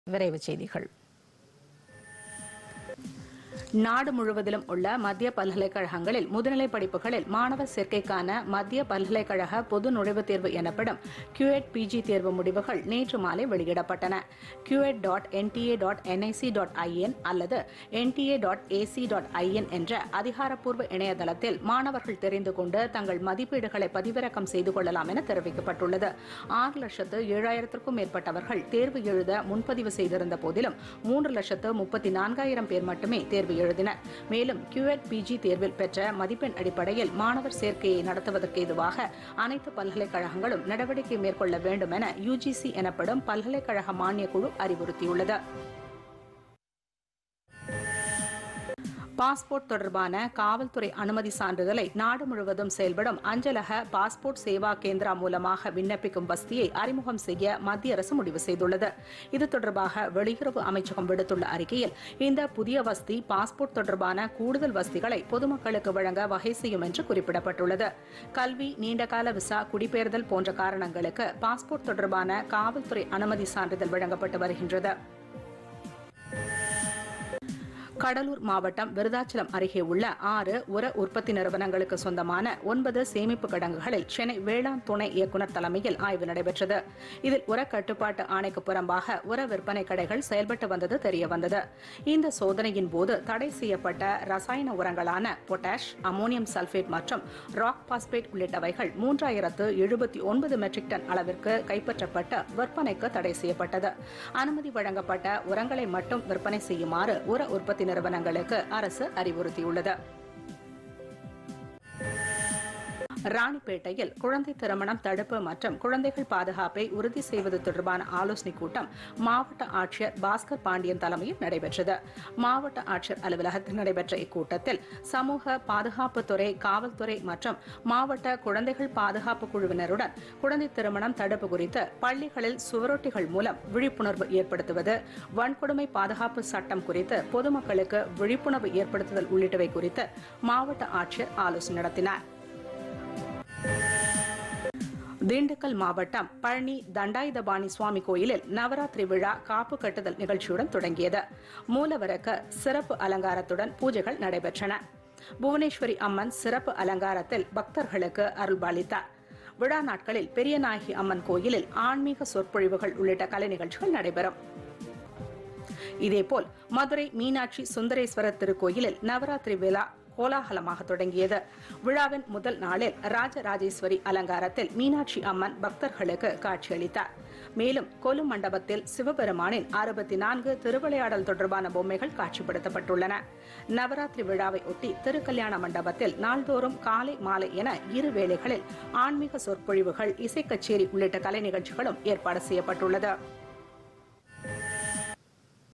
விரைவுச் செய்திகள் நாடு முழுவதிலும் உள்ள மத்திய பல்கலைக்கழகங்களில் முதுநிலை படிப்புகளில் மாணவர் சேர்க்கைக்கான மத்திய பல்கலைக்கழக பொது நுழைவுத் தேர்வு எனப்படும் QET பிஜி தேர்வு முடிவுகள் நேற்று மாலை வெளியிடப்பட்டன QET dot NTA dot NIC dot IN அல்லது NTA dot AC dot IN என்ற அதிகாரப்பூர்வ இணையதளத்தில் மாணவர்கள் தெரிந்து கொண்டு தங்கள் மதிப்பீடுகளை பதிவிறக்கம் செய்து கொள்ளலாம் என தெரிவிக்கப்பட்டுள்ளது ஆறு லட்சத்து ஏழாயிரத்திற்கும் மேற்பட்டவர்கள் தேர்வு எழுத முன்பதிவு செய்திருந்த போதிலும் மூன்று லட்சத்து முப்பத்தி நான்காயிரம் பேர் மட்டுமே தேர்வு எழுதினர் மேலும் QET பிஜி தேர்வில் பெற்ற மதிப்பெண் அடிப்படையில் மாணவர் சேர்க்கையை நடத்துவதற்கு ஏதுவாக அனைத்து பல்கலைக்கழகங்களும் நடவடிக்கை மேற்கொள்ள வேண்டும் என யுஜிசி எனப்படும் பல்கலைக்கழக மானியக் குழு அறிவுறுத்தியுள்ளது பாஸ்போர்ட் தொடர்பான காவல்துறை அனுமதி சான்றிதழை நாடு முழுவதும் செயல்படும் அஞ்சலக பாஸ்போர்ட் சேவா கேந்திரா மூலமாக விண்ணப்பிக்கும் வசதியை அறிமுகம் செய்ய மத்திய அரசு முடிவு செய்துள்ளது இது தொடர்பாக வெளியுறவு அமைச்சகம் விடுத்துள்ள அறிக்கையில் இந்த புதிய வசதி பாஸ்போர்ட் தொடர்பான கூடுதல் வசதிகளை பொதுமக்களுக்கு வழங்க வகை செய்யும் என்று குறிப்பிடப்பட்டுள்ளது கல்வி நீண்டகால விசா குடிபெயர்தல் போன்ற காரணங்களுக்கு பாஸ்போர்ட் தொடர்பான காவல்துறை அனுமதி சான்றிதழ் வழங்கப்பட்டு வருகின்றது கடலூர் மாவட்டம் விருதாச்சலம் அருகே உள்ள ஆறு உர உற்பத்தி நிறுவனங்களுக்கு சொந்தமான ஒன்பது சேமிப்பு கிடங்குகளில் சென்னை வேளாண் துணை இயக்குநர் தலைமையில் ஆய்வு நடைபெற்றது இதில் உர கட்டுப்பாட்டு ஆணைக்கு புறம்பாக உர விற்பனை கடைகள் செயல்பட்டு வந்தது தெரியவந்தது இந்த சோதனையின் போது தடை செய்யப்பட்ட ரசாயன உரங்களான பொட்டாஷ் அமோனியம் சல்பேட் மற்றும் ராக் பாஸ்பேட் உள்ளிட்டவைகள் மூன்றாயிரத்து எழுபத்தி ஒன்பது மெட்ரிக் டன் அளவிற்கு கைப்பற்றப்பட்டு விற்பனைக்கு தடை செய்யப்பட்டது அனுமதி வழங்கப்பட்ட உரங்களை மட்டும் விற்பனை செய்யுமாறு உர உற்பத்தி நிறுவனங்களுக்கு அரசு அறிவுறுத்தியுள்ளது ராணிப்பேட்டையில் குழந்தை திருமணம் தடுப்பு மற்றும் குழந்தைகள் பாதுகாப்பை உறுதி செய்வது தொடர்பான ஆலோசனைக் கூட்டம் மாவட்ட ஆட்சியர் பாஸ்கர் பாண்டியன் தலைமையில் நடைபெற்றது மாவட்ட ஆட்சியர் அலுவலகத்தில் நடைபெற்ற இக்கூட்டத்தில் சமூக பாதுகாப்புத்துறை காவல்துறை மற்றும் மாவட்ட குழந்தைகள் பாதுகாப்பு குழுவினருடன் குழந்தை திருமணம் தடுப்பு குறித்து பள்ளிகளில் சுவரொட்டிகள் மூலம் விழிப்புணர்வு ஏற்படுத்துவது வன்கொடுமை பாதுகாப்பு சட்டம் குறித்து பொதுமக்களுக்கு விழிப்புணர்வு ஏற்படுத்துதல் உள்ளிட்டவை குறித்து மாவட்ட ஆட்சியர் ஆலோசனை நடத்தினார் திண்டுக்கல் மாவட்டம் பழனி தண்டாயுதபாணி சுவாமி கோயிலில் நவராத்திரி விழா காப்பு கட்டுதல் நிகழ்ச்சியுடன் தொடங்கியது மூலவருக்கு சிறப்பு அலங்காரத்துடன் பூஜைகள் நடைபெற்றன புவனேஸ்வரி அம்மன் சிறப்பு அலங்காரத்தில் பக்தர்களுக்கு அருள்பாலித்தார் விழா நாட்களில் பெரியநாயகி அம்மன் கோயிலில் ஆன்மீக சொற்பொழிவுகள் உள்ளிட்ட கலை நிகழ்ச்சிகள் நடைபெறும் இதேபோல் மதுரை மீனாட்சி சுந்தரேஸ்வரர் திருக்கோயிலில் நவராத்திரி விழா கோலாகலமாக தொடங்கியது விழாவின் முதல் நாளில் ராஜராஜேஸ்வரி அலங்காரத்தில் மீனாட்சி அம்மன் பக்தர்களுக்கு காட்சியளித்தார் மேலும் கொலு மண்டபத்தில் சிவபெருமானின் அறுபத்தி நான்கு திருவிளையாடல் தொடர்பான பொம்மைகள் காட்சிப்படுத்தப்பட்டுள்ளன நவராத்திரி விழாவை ஒட்டி திருக்கல்யாண மண்டபத்தில் நாள்தோறும் காலை மாலை என இரு வேளைகளில் ஆன்மீக சொற்பொழிவுகள் இசைக்கச்சேரி உள்ளிட்ட கலை நிகழ்ச்சிகளும் ஏற்பாடு செய்யப்பட்டுள்ளது